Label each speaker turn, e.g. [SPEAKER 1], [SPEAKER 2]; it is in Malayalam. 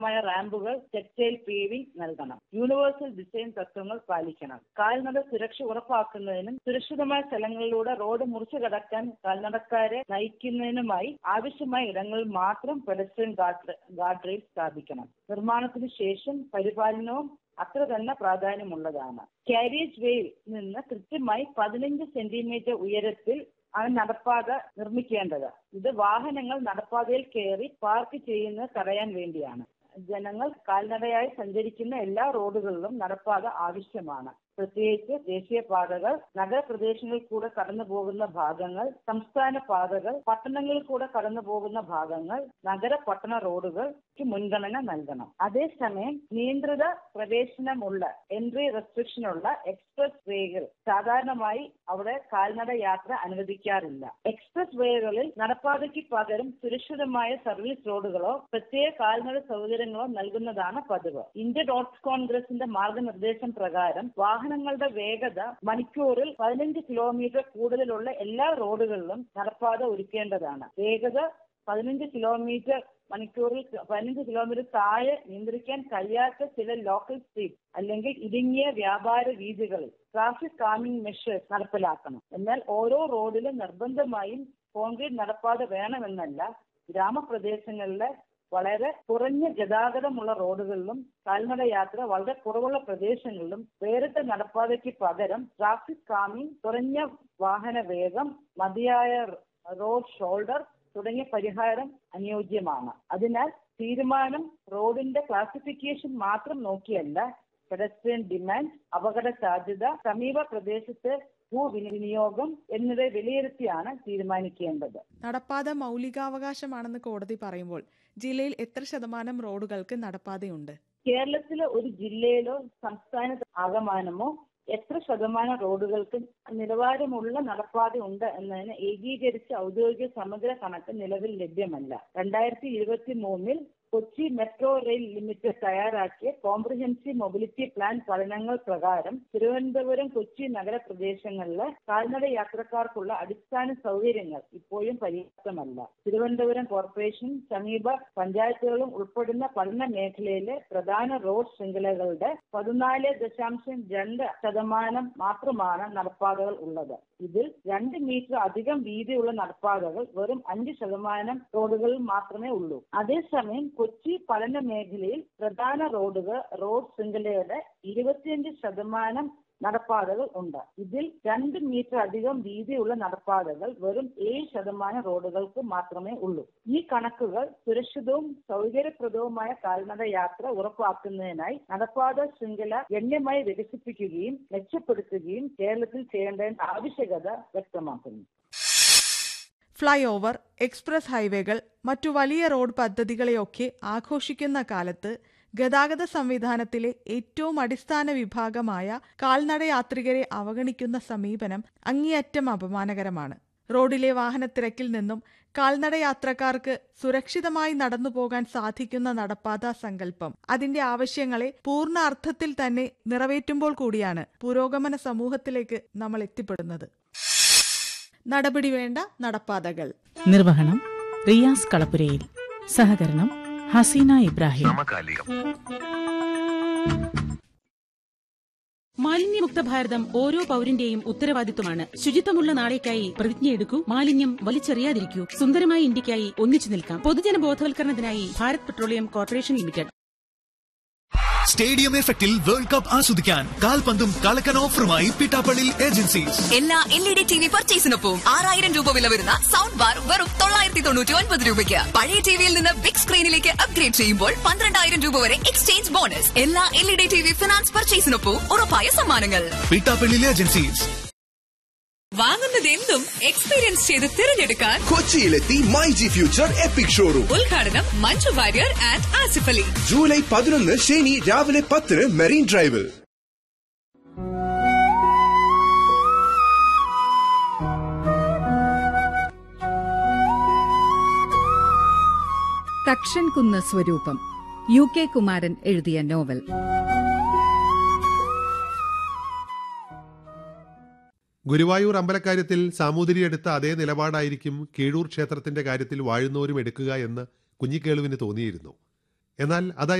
[SPEAKER 1] മായ റാമ്പുകൾ ടെക്സ്റ്റൈൽ പേവിംഗ് നൽകണം യൂണിവേഴ്സൽ ഡിസൈൻ തത്വങ്ങൾ പാലിക്കണം കാൽനട സുരക്ഷ ഉറപ്പാക്കുന്നതിനും സുരക്ഷിതമായ സ്ഥലങ്ങളിലൂടെ റോഡ് മുറിച്ചു കടക്കാൻ കാൽനടക്കാരെ നയിക്കുന്നതിനുമായി ആവശ്യമായ ഇടങ്ങളിൽ മാത്രം പെഡസ്ട്രിയൻ ഗാർഡ് ഗാർഡ് റെയിൽ സ്ഥാപിക്കണം നിർമ്മാണത്തിന് ശേഷം പരിപാലനവും അത്ര തന്നെ പ്രാധാന്യമുള്ളതാണ് കാരിയേജ് വേയിൽ നിന്ന് കൃത്യമായി പതിനഞ്ച് സെന്റിമീറ്റർ ഉയരത്തിൽ ആണ് നടപ്പാത നിർമ്മിക്കേണ്ടത് ഇത് വാഹനങ്ങൾ നടപ്പാതയിൽ കയറി പാർക്ക് ചെയ്യുന്നത് തടയാൻ വേണ്ടിയാണ് ജനങ്ങൾ കാൽനടയായി സഞ്ചരിക്കുന്ന എല്ലാ റോഡുകളിലും നടപ്പാത ആവശ്യമാണ് പ്രത്യേകിച്ച് ദേശീയപാതകൾ നഗരപ്രദേശങ്ങളിൽ കൂടെ കടന്നു പോകുന്ന ഭാഗങ്ങൾ സംസ്ഥാന പാതകൾ പട്ടണങ്ങളിൽ കൂടെ കടന്നു പോകുന്ന ഭാഗങ്ങൾ നഗര പട്ടണ റോഡുകൾക്ക് മുൻഗണന നൽകണം അതേസമയം നിയന്ത്രിത പ്രവേശനമുള്ള എൻട്രി റെസ്ട്രിക്ഷൻ ഉള്ള എക്സ്പ്രസ് വേകൾ സാധാരണമായി അവിടെ കാൽനട യാത്ര അനുവദിക്കാറില്ല എക്സ്പ്രസ് വേകളിൽ നടപ്പാതയ്ക്ക് പകരം സുരക്ഷിതമായ സർവീസ് റോഡുകളോ പ്രത്യേക കാൽനട സൗകര്യങ്ങളോ നൽകുന്നതാണ് പതിവ് ഇന്ത്യ ഡോട്ട്സ് കോൺഗ്രസിന്റെ മാർഗനിർദ്ദേശം പ്രകാരം വാഹനങ്ങളുടെ വേഗത മണിക്കൂറിൽ പതിനഞ്ച് കിലോമീറ്റർ കൂടുതലുള്ള എല്ലാ റോഡുകളിലും നടപ്പാത ഒരുക്കേണ്ടതാണ് വേഗത പതിനഞ്ച് കിലോമീറ്റർ മണിക്കൂറിൽ പതിനഞ്ച് കിലോമീറ്റർ താഴെ നിയന്ത്രിക്കാൻ കഴിയാത്ത ചില ലോക്കൽ സ്ട്രീറ്റ് അല്ലെങ്കിൽ ഇടുങ്ങിയ വ്യാപാര രീതികളിൽ ട്രാഫിക് കാമിംഗ് മെഷേഴ്സ് നടപ്പിലാക്കണം എന്നാൽ ഓരോ റോഡിലും നിർബന്ധമായും കോൺക്രീറ്റ് നടപ്പാത വേണമെന്നല്ല ഗ്രാമപ്രദേശങ്ങളിലെ വളരെ കുറഞ്ഞ ഗതാഗതമുള്ള റോഡുകളിലും കാൽനട യാത്ര വളരെ കുറവുള്ള പ്രദേശങ്ങളിലും വേറിട്ട നടപ്പാതയ്ക്ക് പകരം ട്രാഫിക് കാമിംഗ് കുറഞ്ഞ വാഹന വേഗം മതിയായ റോഡ് ഷോൾഡർ തുടങ്ങിയ പരിഹാരം അനുയോജ്യമാണ് അതിനാൽ തീരുമാനം റോഡിന്റെ ക്ലാസിഫിക്കേഷൻ മാത്രം നോക്കിയല്ല പെഡസ്ട്രിയൻ ഡിമാൻഡ് അപകട സാധ്യത സമീപ പ്രദേശത്തെ ഭൂവിനിയോഗം എന്നിവ വിലയിരുത്തിയാണ് തീരുമാനിക്കേണ്ടത്
[SPEAKER 2] നടപ്പാത മൗലികാവകാശമാണെന്ന് കോടതി പറയുമ്പോൾ ജില്ലയിൽ എത്ര ശതമാനം റോഡുകൾക്ക് നടപ്പാതയുണ്ട്
[SPEAKER 1] കേരളത്തിലെ ഒരു ജില്ലയിലോ സംസ്ഥാനത്ത് ആകമാനമോ എത്ര ശതമാനം റോഡുകൾക്ക് നിലവാരമുള്ള നടപ്പാത ഉണ്ട് എന്നതിന് ഏകീകരിച്ച ഔദ്യോഗിക സമഗ്ര കണക്ക് നിലവിൽ ലഭ്യമല്ല രണ്ടായിരത്തി ഇരുപത്തി മൂന്നിൽ കൊച്ചി മെട്രോ റെയിൽ ലിമിറ്റഡ് തയ്യാറാക്കിയ കോംപ്രിഹെൻസീവ് മൊബിലിറ്റി പ്ലാൻ പഠനങ്ങൾ പ്രകാരം തിരുവനന്തപുരം കൊച്ചി നഗരപ്രദേശങ്ങളിലെ കാൽനട യാത്രക്കാർക്കുള്ള അടിസ്ഥാന സൗകര്യങ്ങൾ ഇപ്പോഴും പര്യാപ്തമല്ല തിരുവനന്തപുരം കോർപ്പറേഷൻ സമീപ പഞ്ചായത്തുകളും ഉൾപ്പെടുന്ന പഠന മേഖലയിലെ പ്രധാന റോഡ് ശൃംഖലകളുടെ പതിനാല് ദശാംശം രണ്ട് ശതമാനം മാത്രമാണ് നടപ്പാതകൾ ഉള്ളത് ഇതിൽ രണ്ട് മീറ്റർ അധികം വീതിയുള്ള നടപ്പാതകൾ വെറും അഞ്ച് ശതമാനം റോഡുകളിൽ മാത്രമേ ഉള്ളൂ അതേസമയം കൊച്ചി പഠന മേഖലയിൽ പ്രധാന റോഡുകൾ റോഡ് ശൃംഖലയുടെ ഇരുപത്തിയഞ്ച് ശതമാനം നടപ്പാതകൾ ഉണ്ട് ഇതിൽ രണ്ട് മീറ്റർ അധികം വീതിയുള്ള നടപ്പാതകൾ വെറും ഏഴ് ശതമാനം റോഡുകൾക്ക് മാത്രമേ ഉള്ളൂ ഈ കണക്കുകൾ സുരക്ഷിതവും സൗകര്യപ്രദവുമായ കാൽനട യാത്ര ഉറപ്പാക്കുന്നതിനായി നടപ്പാത ശൃംഖല ഗണ്യമായി വികസിപ്പിക്കുകയും മെച്ചപ്പെടുത്തുകയും കേരളത്തിൽ ചെയ്യേണ്ടതിന്റെ ആവശ്യകത വ്യക്തമാക്കുന്നു
[SPEAKER 2] ഫ്ലൈ ഓവർ എക്സ്പ്രസ് ഹൈവേകൾ മറ്റു വലിയ റോഡ് പദ്ധതികളെയൊക്കെ ആഘോഷിക്കുന്ന കാലത്ത് ഗതാഗത സംവിധാനത്തിലെ ഏറ്റവും അടിസ്ഥാന വിഭാഗമായ കാൽനടയാത്രികരെ അവഗണിക്കുന്ന സമീപനം അങ്ങേയറ്റം അപമാനകരമാണ് റോഡിലെ വാഹനത്തിരക്കിൽ നിന്നും കാൽനടയാത്രക്കാർക്ക് സുരക്ഷിതമായി നടന്നുപോകാൻ സാധിക്കുന്ന നടപ്പാത സങ്കല്പം അതിന്റെ ആവശ്യങ്ങളെ പൂർണ്ണ അർത്ഥത്തിൽ തന്നെ നിറവേറ്റുമ്പോൾ കൂടിയാണ് പുരോഗമന സമൂഹത്തിലേക്ക് നമ്മൾ എത്തിപ്പെടുന്നത് നടപടി വേണ്ട നടപ്പാതകൾ
[SPEAKER 3] നിർവഹണം റിയാസ് കളപ്പുരയിൽ സഹകരണം ഹസീന ഇബ്രാഹിം
[SPEAKER 4] സമകാലികം
[SPEAKER 3] മാലിന്യമുക്ത ഭാരതം ഓരോ പൗരന്റെയും ഉത്തരവാദിത്വമാണ് ശുചിത്വമുള്ള നാളേക്കായി പ്രതിജ്ഞയെടുക്കൂ മാലിന്യം വലിച്ചെറിയാതിരിക്കൂ സുന്ദരമായ ഇന്ത്യക്കായി ഒന്നിച്ചു നിൽക്കാം പൊതുജന ബോധവൽക്കരണത്തിനായി Bharat petroleum corporation limited
[SPEAKER 5] stadium എഫക്റ്റിൽ വേൾഡ് കപ്പ് ആസ്വദിക്കാൻ കാൽപന്തും കളക്കൻ ഓഫറുമായി പിട്ടാപ്പള്ളി ഏജൻസീസ്
[SPEAKER 6] എല്ലാ L E D T V പർച്ചേസിനൊപ്പം ആറായിരം രൂപ വില വരുന്ന സൗണ്ട് ബാർ വെറും തൊള്ളായിരത്തി തൊണ്ണൂറ്റി ഒൻപത് രൂപയ്ക്ക് പഴയ ടിവിയിൽ നിന്ന് ബിഗ് സ്ക്രീനിലേക്ക് അപ്ഗ്രേഡ് ചെയ്യുമ്പോൾ പന്ത്രണ്ടായിരം രൂപ വരെ എക്സ്ചേഞ്ച് ബോണസ് എല്ലാ L E D T V finance പർച്ചേസിനൊപ്പം ഉറപ്പായ സമ്മാനങ്ങൾ
[SPEAKER 5] പിട്ടാപ്പള്ളി ഏജൻസീസ്
[SPEAKER 6] വാങ്ങുന്നത് എന്തും എക്സ്പീരിയൻസ് ചെയ്ത് തിരഞ്ഞെടുക്കാൻ
[SPEAKER 7] കൊച്ചിയിലെത്തി my G future epic showroom
[SPEAKER 6] ഉദ്ഘാടനം മഞ്ജു വാര്യർ ആൻഡ് ആസിഫ് അലി
[SPEAKER 7] ജൂലൈ പതിനൊന്ന് ശനി രാവിലെ പത്തിന് മെറീൻ ഡ്രൈവിൽ
[SPEAKER 8] തക്ഷൻ കുന്ന് സ്വരൂപം യു കെ കുമാരൻ എഴുതിയ നോവൽ
[SPEAKER 9] ഗുരുവായൂർ അമ്പലക്കാര്യത്തിൽ സാമൂതിരി എടുത്ത അതേ നിലപാടായിരിക്കും കീഴൂർ ക്ഷേത്രത്തിന്റെ കാര്യത്തിൽ വാഴുന്നവരും എടുക്കുക എന്ന് കുഞ്ഞിക്കേളുവിന് തോന്നിയിരുന്നു എന്നാൽ അത്